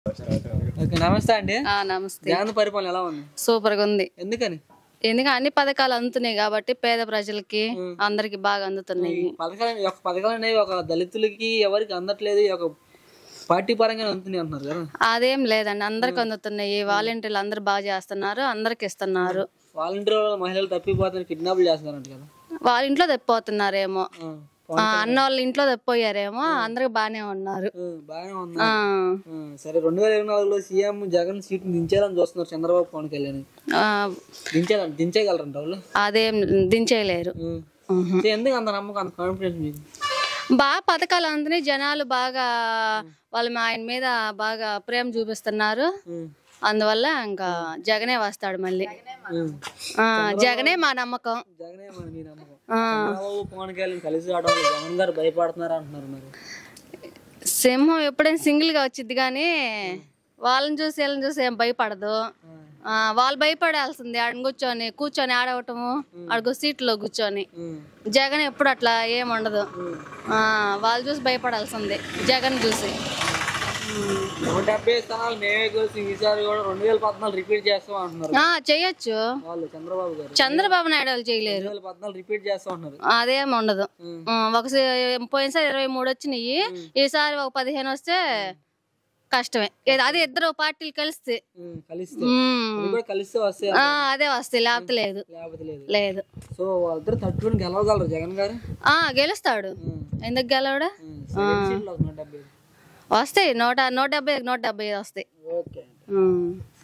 Okay నమస్తే అండి ఆ, నమస్తే జగన్ పరిపాలన ఎలా ఉంది సూపర్ గా ఉంది ఎందుకని ఎందుకంటే అన్ని పథకాలు అందుతున్నాయి కాబట్టి పేద ప్రజలకి అందరికి బాగా అందుతున్నాయి పథకాలు ఈ యొక్క పథకాలు అనేవి ఒక దళితులకి ఎవరికి అందట్లేదు ఈ యొక్క పార్టీ పరంగా అందుతున్నాయి అంటున్నారు కదా అదేం లేదండి అందరికి అందుతున్నాయి వాలంటీర్లు అందరు బాగా చేస్తున్నారు అందరికి ఇస్తున్నారు వాలంటీర్ మహిళలు తప్పిపోతారు కిడ్నాప్లు చేస్తున్నారంట కదా వాళ్ళ ఇంట్లో తెప్పిపోతున్నారేమో ఆ, ఆ, అన్న వాళ్ళ ఇంట్లో తెప్పిపోయారేమో అందరికి బాగానే ఉన్నారు ఆ, బాగానే ఉంది ఆ, ఆ, సరే రెండు వేల ఇరవై నాలుగులో సీఎం జగన్ సీట్ దించాలని చూస్తున్నారు చంద్రబాబు పవన్ కళ్యాణ్ ఆ, దించాలని దించేయగలరంట వాళ్ళు అదేం దించేయలేరు ఆ. సో ఎందుకు అంత నమ్మకం అంత కాన్ఫిడెన్స్ మీకు బాగా పథకాలు అందుతున్నాయి జనాలు బాగా వాళ్ళ ఆయన మీద బాగా ప్రేమ చూపిస్తున్నారు ఉమ్, అందువల్ల ఇంకా జగనే వస్తాడు మళ్ళీ ఉమ్. ఆ, జగనే మా నమ్మకం జగనే మన మీ నమ్మకం ఆ, చంద్రబాబు పవన్ కళ్యాణ్ కలిసి రావడం వల్ల జగన్ గారు భయపడుతున్నారు అంటున్నారు మరి సింహం ఎప్పుడైనా సింగిల్ గా వచ్చింది కానీ వాళ్ళని చూసి వీళ్ళని చూసి ఏం భయపడదు ఆ, వాళ్ళు భయపడాల్సింది ఆడ కూర్చొని కూర్చొని ఆడవటము ఆడకు సీట్లో కూర్చొని ఉమ్, జగన్ ఎప్పుడు అట్లా ఏం ఉండదు ఆ, వాళ్ళు చూసి భయపడాల్సిందే జగన్ చూసి ఉమ్. నూట డెబ్బై స్థానాలు మేమే కలిసి ఈసారి కూడా రెండు వేల పద్నాలుగు రిపీట్ చేస్తాం అంటున్నారు ఆ చెయ్యొచ్చు వాళ్ళు చంద్రబాబు గారు చంద్రబాబు నాయుడు వాళ్ళు చేయలేరు రెండు వేల పద్నాలుగు రిపీట్ చేస్తాం అంటున్నారు అదేం ఉండదు ఉమ్. ఆ, ఒకసారి పోయినసారి ఇరవై మూడు వచ్చినాయి ఈసారి ఒక పదిహేను వస్తే కష్టమే ఏ- అదే ఇద్దరు పార్టీలు కలిస్తే ఉమ్, కలిస్తే ఉమ్. ఇది కూడా కలిస్తే వస్తే ఆ, అదే వస్తాయి లేకపోతే లేదు లేకపోతే లేదు లేదు సో వాళ్ళిద్దరు తట్టుకుని గెలవగలరు జగన్ గారు ఆ గెలుస్తాడు ఉమ్, ఎందుకు గెలవడు ఉమ్, సెవెన్ సీట్లు ఒక నూట డెబ్బై వస్తాయి నూట నూట డెబ్బై నూట డెబ్బై ఐదు వస్తాయి ఓకే ఉమ్.